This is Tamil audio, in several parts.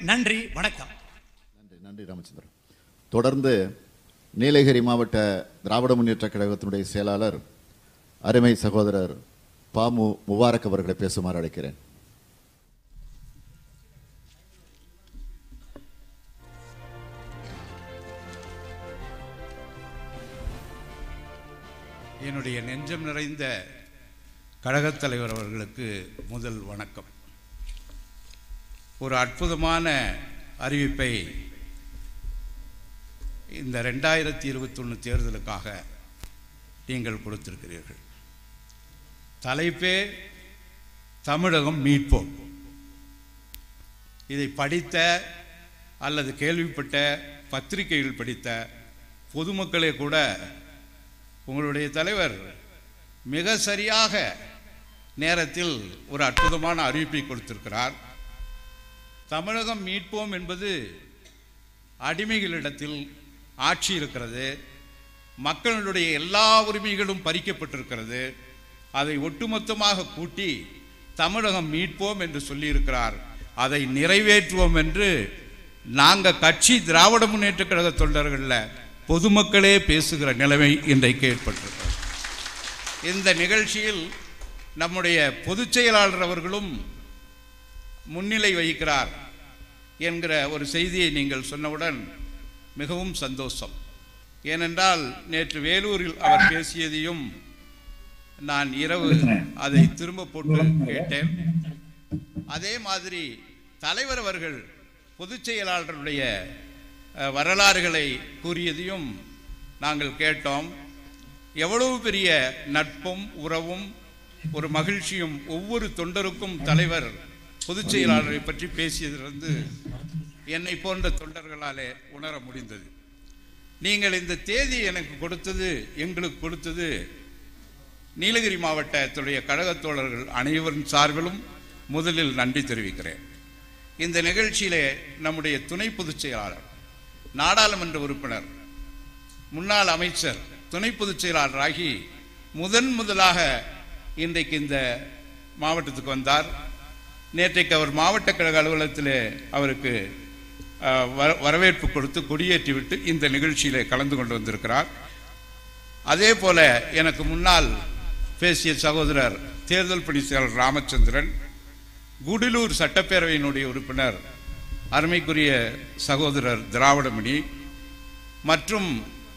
நன்றி வணக்கம் நன்றி நன்றி ராமச்சந்திரன் தொடர்ந்து நீலகிரி மாவட்ட திராவிட முன்னேற்ற கழகத்தினுடைய செயலாளர் அருமை சகோதரர் பாமு முபாரக் அவர்களை பேசுமாறு அழைக்கிறேன் என்னுடைய நெஞ்சம் நிறைந்த கழகத் தலைவர் அவர்களுக்கு முதல் வணக்கம் ஒரு அற்புதமான அறிவிப்பை இந்த ரெண்டாயிரத்தி இருபத்தொன்று தேர்தலுக்காக நீங்கள் கொடுத்திருக்கிறீர்கள் தலைப்பே தமிழகம் மீட்போம் இதை படித்த அல்லது கேள்விப்பட்ட பத்திரிகைகள் படித்த பொதுமக்களே கூட உங்களுடைய தலைவர் மிக சரியாக நேரத்தில் ஒரு அற்புதமான அறிவிப்பை கொடுத்திருக்கிறார் தமிழகம் மீட்போம் என்பது அடிமைகளிடத்தில் ஆட்சி இருக்கிறது மக்களுடைய எல்லா உரிமைகளும் பறிக்கப்பட்டிருக்கிறது அதை ஒட்டுமொத்தமாக கூட்டி தமிழகம் மீட்போம் என்று சொல்லியிருக்கிறார் அதை நிறைவேற்றுவோம் என்று நாங்கள் கட்சி திராவிட முன்னேற்ற கழக தொண்டர்களில் பொதுமக்களே பேசுகிற நிலைமை இன்றைக்கு ஏற்பட்டிருக்கிறது இந்த நிகழ்ச்சியில் நம்முடைய பொதுச் செயலாளர் அவர்களும் முன்னிலை வகிக்கிறார் என்கிற ஒரு செய்தியை நீங்கள் சொன்னவுடன் மிகவும் சந்தோஷம் ஏனென்றால் நேற்று வேலூரில் அவர் பேசியதையும் நான் இரவு அதை திரும்ப போட்டு கேட்டேன் அதே மாதிரி தலைவர் அவர்கள் பொதுச் செயலாளருடைய அஹ், வரலாறுகளை கூறியதையும் நாங்கள் கேட்டோம் எவ்வளவு பெரிய நட்பும் உறவும் ஒரு மகிழ்ச்சியும் ஒவ்வொரு தொண்டருக்கும் தலைவர் பொதுச் செயலாளரை பற்றி பேசியதிலிருந்து என்னை போன்ற தொண்டர்களாலே உணர முடிந்தது நீங்கள் இந்த தேதி எனக்கு கொடுத்தது எங்களுக்கு கொடுத்தது நீலகிரி மாவட்டத்துடைய கழகத் தோழர்கள் அனைவரின் சார்பிலும் முதலில் நன்றி தெரிவிக்கிறேன் இந்த நிகழ்ச்சியிலே நம்முடைய துணை பொதுச் செயலாளர் நாடாளுமன்ற உறுப்பினர் முன்னாள் அமைச்சர் துணை பொதுச் செயலாளராகி முதன் முதலாக இன்றைக்கு இந்த மாவட்டத்துக்கு வந்தார் நேற்றைக்கு அவர் மாவட்ட கழக அலுவலகத்தில் அவருக்கு அஹ், வர- வரவேற்பு கொடுத்து கொடியேற்றி விட்டு இந்த நிகழ்ச்சியிலே கலந்து கொண்டு வந்திருக்கிறார் அதே போல எனக்கு முன்னால் பேசிய சகோதரர் தேர்தல் பணி செயலர் ராமச்சந்திரன் குடிலூர் சட்டப்பேரவையினுடைய உறுப்பினர் அருமைக்குரிய சகோதரர் திராவிடமணி மற்றும்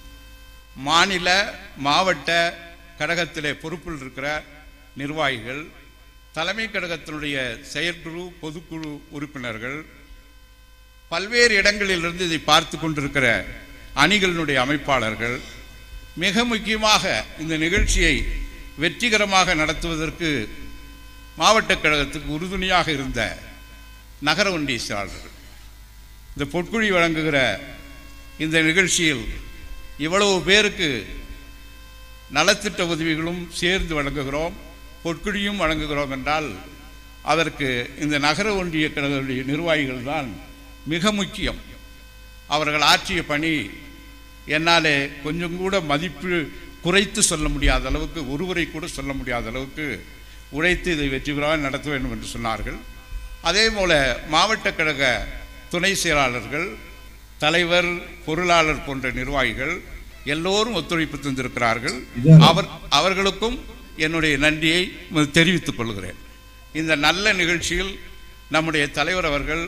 மாநில மாவட்ட கழகத்திலே பொறுப்பில் இருக்கிற நிர்வாகிகள் தலைமை கழகத்தினுடைய செயற்குழு பொதுக்குழு உறுப்பினர்கள் பல்வேறு இடங்களிலிருந்து இதை பார்த்து கொண்டிருக்கிற அணிகளினுடைய அமைப்பாளர்கள் மிக முக்கியமாக இந்த நிகழ்ச்சியை வெற்றிகரமாக நடத்துவதற்கு மாவட்ட கழகத்துக்கு உறுதுணையாக இருந்த நகர ஒன்றிய செயலாளர்கள் இந்த பொற்குழி வழங்குகிற இந்த நிகழ்ச்சியில் இவ்வளவு பேருக்கு நலத்திட்ட உதவிகளும் சேர்ந்து வழங்குகிறோம் பொற்குழியும் வழங்குகிறோம் என்றால் அதற்கு இந்த நகர ஒன்றிய கழகத்துடைய நிர்வாகிகள் தான் மிக முக்கியம் அவர்கள் ஆற்றிய பணி என்னாலே கொஞ்சம் கூட மதிப்பு குறைத்து சொல்ல முடியாத அளவுக்கு ஒருவரை கூட சொல்ல முடியாத அளவுக்கு உழைத்து இதை வெற்றிகரமாக நடத்த வேண்டும் என்று சொன்னார்கள் அதே போல மாவட்ட கழக துணை செயலாளர்கள் தலைவர் பொருளாளர் போன்ற நிர்வாகிகள் எல்லோரும் ஒத்துழைப்பு தந்திருக்கிறார்கள் அவர் அவர்களுக்கும் என்னுடைய நன்றியை தெரிவித்துக் கொள்கிறேன் இந்த நல்ல நிகழ்ச்சியில் நம்முடைய தலைவர் அவர்கள்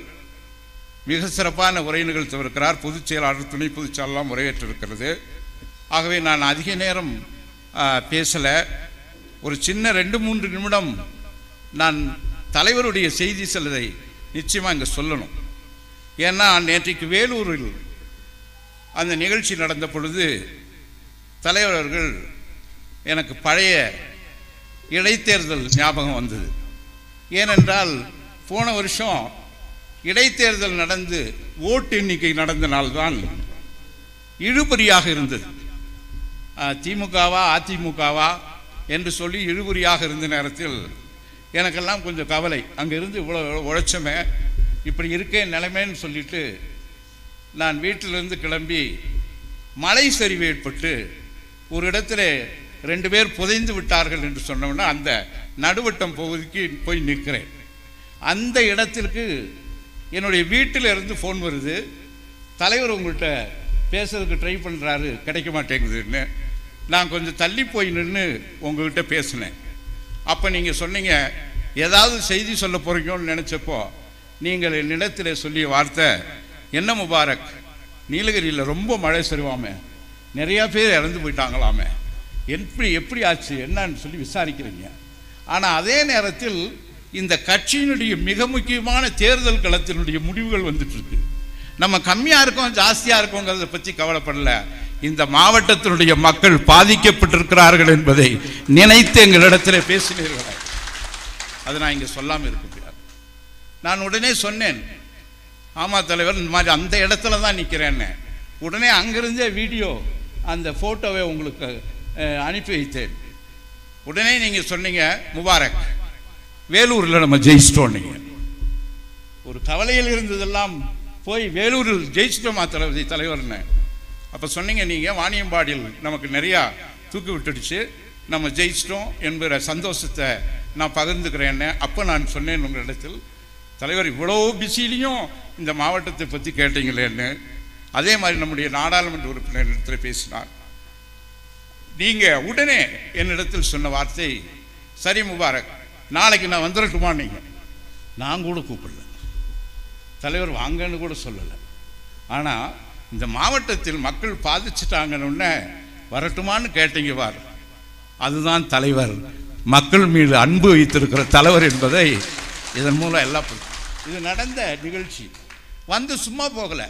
மிக சிறப்பான உரை நிகழ்த்தியிருக்கிறார் பொதுச் செயலாளர் துணை பொதுச் செயலாளர் உரையேற்றிருக்கிறது ஆகவே நான் அதிக நேரம் பேசலை ஒரு சின்ன ரெண்டு மூன்று நிமிடம் நான் தலைவருடைய செய்தி சிலதை நிச்சயமாக இங்கே சொல்லணும் ஏன்னா நேற்றைக்கு வேலூரில் அந்த நிகழ்ச்சி நடந்த பொழுது தலைவர் அவர்கள் எனக்கு பழைய இடைத்தேர்தல் ஞாபகம் வந்தது ஏனென்றால் போன வருஷம் இடைத்தேர்தல் நடந்து ஓட்டு எண்ணிக்கை நடந்த நாள்தான் இழுபறியாக இருந்தது அஹ், திமுகவா அதிமுகவா என்று சொல்லி இழுபறியாக இருந்த நேரத்தில் எனக்கெல்லாம் கொஞ்சம் கவலை அங்கே இருந்து இவ்வளோ உழைச்சமே இப்படி இருக்கே நிலைமைன்னு சொல்லிட்டு நான் வீட்டிலிருந்து கிளம்பி மலை சரிவு ஏற்பட்டு ஒரு இடத்துல ரெண்டு பேர் புதைந்து விட்டார்கள் என்று சொன்னோம்னா அந்த நடுவட்டம் பகுதிக்கு போய் நிற்கிறேன் அந்த இடத்திற்கு என்னுடைய வீட்டில் இருந்து ஃபோன் வருது தலைவர் உங்கள்கிட்ட பேசுறதுக்கு ட்ரை பண்ணுறாரு கிடைக்க மாட்டேங்குதுன்னு நான் கொஞ்சம் தள்ளி போய் நின்று உங்ககிட்ட பேசினேன் அப்போ நீங்கள் சொன்னீங்க ஏதாவது செய்தி சொல்ல போகிறீங்கன்னு நினச்சப்போ நீங்கள் என்னிடத்தில் சொல்லிய வார்த்தை என்ன முபாரக் நீலகிரியில் ரொம்ப மழை சரிவாமே நிறையா பேர் இறந்து போயிட்டாங்களாமே எப்படி எப்படி ஆச்சு என்னன்னு சொல்லி விசாரிக்கிறீங்க ஆனால் அதே நேரத்தில் இந்த கட்சியினுடைய மிக முக்கியமான தேர்தல் களத்தினுடைய முடிவுகள் வந்துட்டு இருக்கு நம்ம கம்மியாக இருக்கோம் ஜாஸ்தியாக இருக்கோங்கிறத பற்றி கவலைப்படல இந்த மாவட்டத்தினுடைய மக்கள் பாதிக்கப்பட்டிருக்கிறார்கள் என்பதை நினைத்து எங்களிடத்தில் பேசினீர்கள் அதை நான் இங்கே சொல்லாமல் இருக்க முடியாது நான் உடனே சொன்னேன் ஆமா தலைவர் இந்த மாதிரி அந்த இடத்துல தான் நிற்கிறேன்னு உடனே அங்கிருந்தே வீடியோ அந்த ஃபோட்டோவை உங்களுக்கு அஹ், அனுப்பி வைத்தேன் உடனே நீங்கள் சொன்னீங்க முபாரக் வேலூரில் நம்ம ஜெயிச்சிட்டோம் நீங்கள் ஒரு கவலையில் இருந்ததெல்லாம் போய் வேலூரில் ஜெயிச்சிட்டோமா தளபதி தலைவர்னு அப்போ சொன்னீங்க நீங்கள் வாணியம்பாடியில் நமக்கு நிறையா தூக்கி விட்டுடுச்சு நம்ம ஜெயிச்சிட்டோம் என்கிற சந்தோஷத்தை நான் பகிர்ந்துக்கிறேன்னு அப்போ நான் சொன்னேன் உங்களிடத்தில் தலைவர் இவ்வளோ பிஸிலையும் இந்த மாவட்டத்தை பற்றி கேட்டீங்களேன்னு அதே மாதிரி நம்முடைய நாடாளுமன்ற உறுப்பினர் இடத்துல பேசினார் நீங்கள் உடனே என்னிடத்தில் சொன்ன வார்த்தை சரி முபாரக் நாளைக்கு நான் வந்துடட்டுமா நீங்கள் நான் கூட கூப்பிடல தலைவர் வாங்கன்னு கூட சொல்லலை ஆனால் இந்த மாவட்டத்தில் மக்கள் பாதிச்சிட்டாங்கன்னு வரட்டுமான்னு கேட்டீங்க பார் அதுதான் தலைவர் மக்கள் மீது அன்பு வைத்திருக்கிற தலைவர் என்பதை இதன் மூலம் எல்லாம் புரியும். இது நடந்த நிகழ்ச்சி வந்து சும்மா போகலை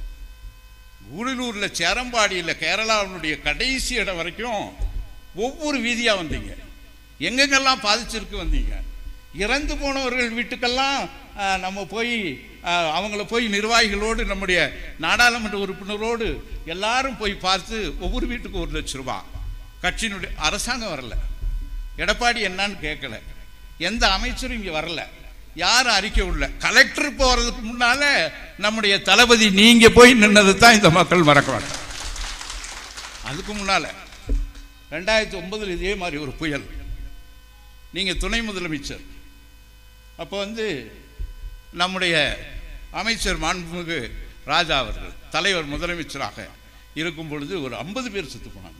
கூடலூரில் சேரம்பாடியில் கேரளாவினுடைய கடைசி இடம் வரைக்கும் ஒவ்வொரு வீதியாக வந்தீங்க எங்கெங்கெல்லாம் பாதிச்சிருக்கு வந்தீங்க இறந்து போனவர்கள் வீட்டுக்கெல்லாம் ஆ, நம்ம போய் ஆ, அவங்கள போய் நிர்வாகிகளோடு நம்முடைய நாடாளுமன்ற உறுப்பினரோடு எல்லாரும் போய் பார்த்து ஒவ்வொரு வீட்டுக்கு ஒரு லட்ச ரூபாய் கட்சியினுடைய அரசாங்கம் வரல எடப்பாடி என்னன்னு கேட்கல எந்த அமைச்சரும் இங்கே வரல யாரும் அறிக்கை விடல கலெக்டர் போறதுக்கு முன்னால நம்முடைய தளபதி நீங்க போய் நின்னதை தான் இந்த மக்கள் மறக்க மாட்டாங்க அதுக்கு முன்னால ரெண்டாயிரத்தி ஒன்பதுல இதே மாதிரி ஒரு புயல் நீங்க துணை முதலமைச்சர் அப்போ வந்து நம்முடைய அமைச்சர் மாண்புமிகு ராஜா அவர்கள் தலைவர் முதலமைச்சராக இருக்கும் பொழுது ஒரு ஐம்பது பேர் செத்து போனாங்க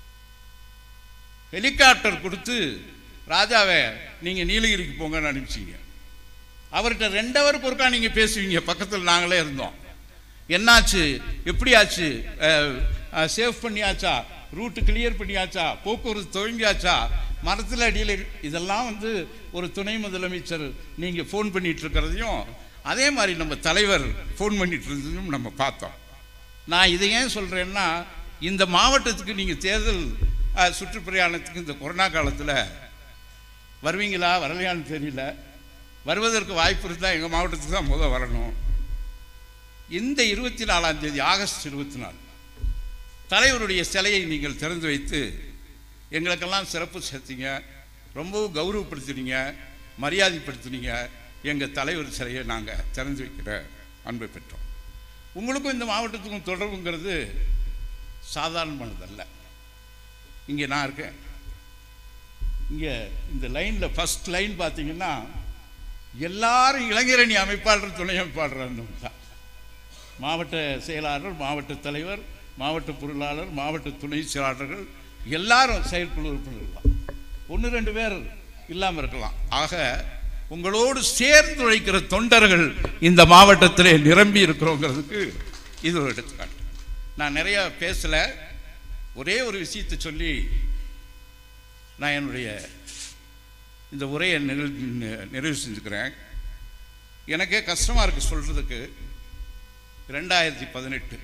ஹெலிகாப்டர் கொடுத்து ராஜாவை நீங்கள் நீலகிரிக்கு போங்கன்னு அனுப்பிச்சிங்க அவர்கிட்ட ரெண்டு ஹவருக்கு ஒருக்கா நீங்கள் பேசுவீங்க பக்கத்தில் நாங்களே இருந்தோம் என்னாச்சு எப்படி ஆச்சு சேவ் பண்ணியாச்சா ரூட்டு கிளியர் பண்ணியாச்சா போக்குவரத்து துவங்கியாச்சா மரத்தில் அடியில் இதெல்லாம் வந்து ஒரு துணை முதலமைச்சர் நீங்கள் ஃபோன் பண்ணிட்டு இருக்கிறதையும் அதே மாதிரி நம்ம தலைவர் ஃபோன் பண்ணிட்டு இருந்ததையும் நம்ம பார்த்தோம் நான் இதை ஏன் சொல்கிறேன்னா இந்த மாவட்டத்துக்கு நீங்கள் தேர்தல் அஹ், சுற்றுப்பிரயாணத்துக்கு இந்த கொரோனா காலத்தில் வருவீங்களா வரலையான்னு தெரியல வருவதற்கு வாய்ப்பு இருந்தால் எங்கள் மாவட்டத்துக்கு தான் முதல் வரணும் இந்த இருபத்தி நாலாம் தேதி ஆகஸ்ட் இருபத்தி நாலு தலைவருடைய சிலையை நீங்கள் திறந்து வைத்து எங்களுக்கெல்லாம் சிறப்பு சேர்த்தீங்க ரொம்பவும் கௌரவப்படுத்தினீங்க மரியாதைப்படுத்தினீங்க எங்கள் தலைவர் சிலையை நாங்கள் திறந்து வைக்கிற அன்பை பெற்றோம் உங்களுக்கும் இந்த மாவட்டத்துக்கும் தொடர்புங்கிறது சாதாரணமானதல்ல இங்கே நான் இருக்கேன் இங்கே இந்த லைனில் ஃபர்ஸ்ட் லைன் பார்த்தீங்கன்னா எல்லாரும் இளைஞரணி அமைப்பாளர் துணை அமைப்பாளர் தான் மாவட்ட செயலாளர் மாவட்ட தலைவர் மாவட்ட பொருளாளர் மாவட்ட துணை செயலாளர்கள் எல்லாரும் செயற்குழு உறுப்பினர்கள் தான் ஒன்று ரெண்டு பேர் இல்லாமல் இருக்கலாம் ஆக உங்களோடு சேர்ந்து உழைக்கிற தொண்டர்கள் இந்த மாவட்டத்திலே நிரம்பி இருக்கிறோங்கிறதுக்கு இது ஒரு எடுத்துக்காட்டு நான் நிறைய பேசல ஒரே ஒரு விஷயத்தை சொல்லி நான் என்னுடைய இந்த உரையை நிகழ் நிறைவு செஞ்சுக்கிறேன் எனக்கே கஷ்டமாக இருக்குது சொல்கிறதுக்கு ரெண்டாயிரத்தி பதினெட்டு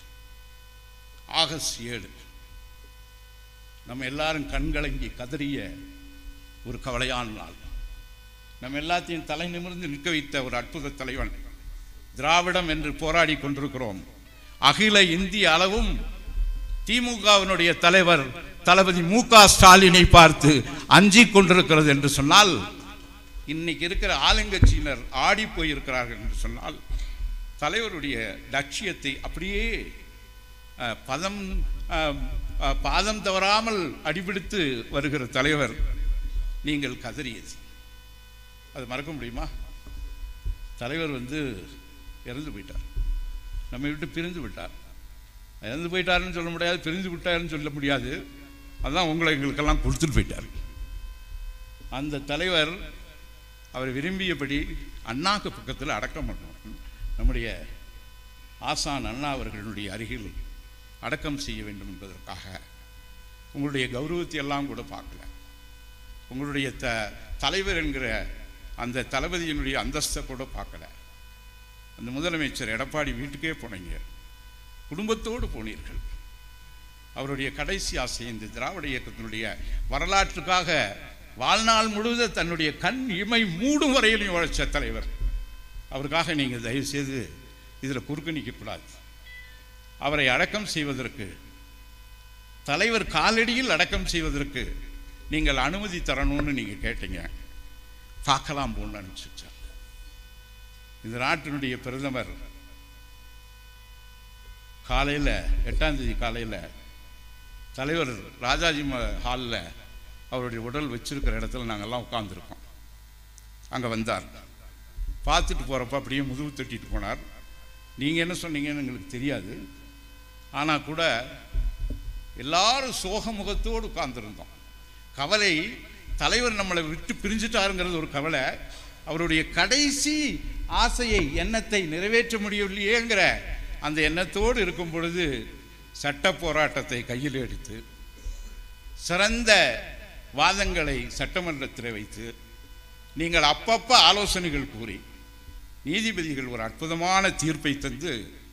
ஆகஸ்ட் ஏழு நம்ம எல்லாரும் கண்கலங்கி கதறிய ஒரு கவலையான நாள் நம்ம எல்லாத்தையும் தலை நிமிர்ந்து நிற்க வைத்த ஒரு அற்புத தலைவன் திராவிடம் என்று போராடி கொண்டிருக்கிறோம் அகில இந்திய அளவும் திமுகவினுடைய தலைவர் தளபதி மு க ஸ்டாலினை பார்த்து அஞ்சி கொண்டிருக்கிறது என்று சொன்னால் இன்னைக்கு இருக்கிற ஆளுங்கட்சியினர் ஆடி போயிருக்கிறார்கள் என்று சொன்னால் தலைவருடைய லட்சியத்தை அப்படியே அஹ், பதம் அஹ், அஹ், பாதம் தவறாமல் அடிபிடித்து வருகிற தலைவர் நீங்கள் கதறியது அது மறக்க முடியுமா தலைவர் வந்து இறந்து போயிட்டார் நம்மை விட்டு பிரிந்து விட்டார் இறந்து போயிட்டாருன்னு சொல்ல முடியாது பிரிந்து விட்டாருன்னு சொல்ல முடியாது அதான் உங்களை எங்களுக்கெல்லாம் கொடுத்துட்டு போயிட்டார் அந்த தலைவர் அவர் விரும்பியபடி அண்ணாக்கு பக்கத்தில் அடக்கம் பண்ணுவார் நம்முடைய ஆசான் அண்ணா அவர்களுடைய அருகில் அடக்கம் செய்ய வேண்டும் என்பதற்காக உங்களுடைய கௌரவத்தை எல்லாம் கூட பார்க்கல உங்களுடைய த தலைவர் என்கிற அந்த தளபதியினுடைய அந்தஸ்தை கூட பார்க்கல அந்த முதலமைச்சர் எடப்பாடி வீட்டுக்கே போனீங்க குடும்பத்தோடு போனீர்கள் அவருடைய கடைசி ஆசை இந்த திராவிட இயக்கத்தினுடைய வரலாற்றுக்காக வாழ்நாள் முழுவதும் தன்னுடைய கண் இமை மூடும் வரையிலும் உழைச்ச தலைவர் அவருக்காக நீங்கள் தயவு செய்து இதில் குறுக்கு நிற்கக்கூடாது அவரை அடக்கம் செய்வதற்கு தலைவர் காலடியில் அடக்கம் செய்வதற்கு நீங்கள் அனுமதி தரணும்னு நீங்கள் கேட்டீங்க பார்க்கலாம் போன்னு அனுப்பிச்சு இந்த நாட்டினுடைய பிரதமர் காலையில் எட்டாம் தேதி காலையில் தலைவர் ராஜாஜி ஹாலில் அவருடைய உடல் வச்சிருக்கிற இடத்துல நாங்கள்லாம் உட்காந்துருக்கோம் அங்கே வந்தார் பார்த்துட்டு போகிறப்ப அப்படியே முதுகு தட்டிட்டு போனார் நீங்கள் என்ன சொன்னீங்கன்னு எங்களுக்கு தெரியாது ஆனால் கூட எல்லாரும் சோக முகத்தோடு உட்கார்ந்துருந்தோம் கவலை தலைவர் நம்மளை விட்டு பிரிஞ்சுட்டாருங்கிறது ஒரு கவலை அவருடைய கடைசி ஆசையை எண்ணத்தை நிறைவேற்ற முடியவில்லையேங்கிற அந்த எண்ணத்தோடு இருக்கும் பொழுது சட்ட போராட்டத்தை கையில் எடுத்து சிறந்த வாதங்களை சட்டமன்றத்தில் வைத்து நீங்கள் அப்பப்போ ஆலோசனைகள் கூறி நீதிபதிகள் ஒரு அற்புதமான தீர்ப்பை தந்து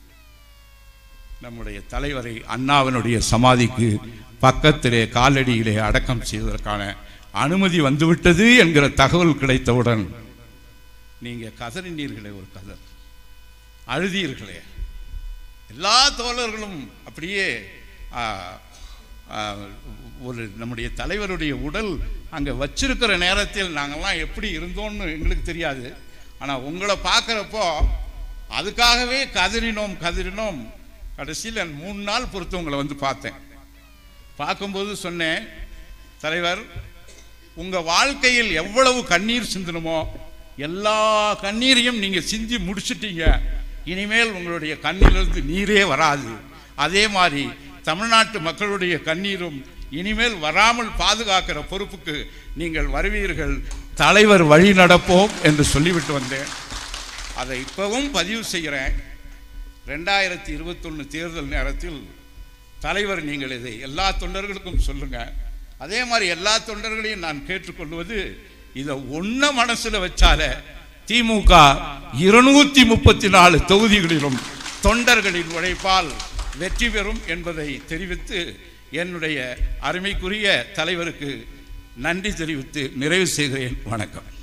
நம்முடைய தலைவரை அண்ணாவினுடைய சமாதிக்கு பக்கத்திலே காலடியிலே அடக்கம் செய்வதற்கான அனுமதி வந்துவிட்டது என்கிற தகவல் கிடைத்தவுடன் நீங்க கதறினீர்களே ஒரு கதர் அழுதீர்களே எல்லா தோழர்களும் அப்படியே ஆ, ஆ, ஒரு நம்முடைய தலைவருடைய உடல் அங்கே வச்சிருக்கிற நேரத்தில் நாங்கள்லாம் எப்படி இருந்தோம்னு எங்களுக்கு தெரியாது ஆனால் உங்களை பார்க்குறப்போ அதுக்காகவே கதறினோம் கதறினோம் கடைசியில் மூணு நாள் பொறுத்து உங்களை வந்து பார்த்தேன் பார்க்கும்போது சொன்னேன் தலைவர் உங்கள் வாழ்க்கையில் எவ்வளவு கண்ணீர் சிந்தணுமோ எல்லா கண்ணீரையும் நீங்கள் சிந்தி முடிச்சிட்டீங்க இனிமேல் உங்களுடைய கண்ணிலிருந்து நீரே வராது அதே மாதிரி தமிழ்நாட்டு மக்களுடைய கண்ணீரும் இனிமேல் வராமல் பாதுகாக்கிற பொறுப்புக்கு நீங்கள் வருவீர்கள் தலைவர் வழி நடப்போம் என்று சொல்லிவிட்டு வந்தேன் அதை இப்பவும் பதிவு செய்கிறேன் ரெண்டாயிரத்தி இருபத்தொன்று தேர்தல் நேரத்தில் தலைவர் நீங்கள் இதை எல்லா தொண்டர்களுக்கும் சொல்லுங்க அதே மாதிரி எல்லா தொண்டர்களையும் நான் கேட்டுக்கொள்வது இதை ஒன்ன மனசுல வச்சால திமுக இருநூத்தி முப்பத்தி நாலு தொகுதிகளிலும் தொண்டர்களின் உழைப்பால் வெற்றி பெறும் என்பதை தெரிவித்து என்னுடைய அருமைக்குரிய தலைவருக்கு நன்றி தெரிவித்து நிறைவு செய்கிறேன் வணக்கம்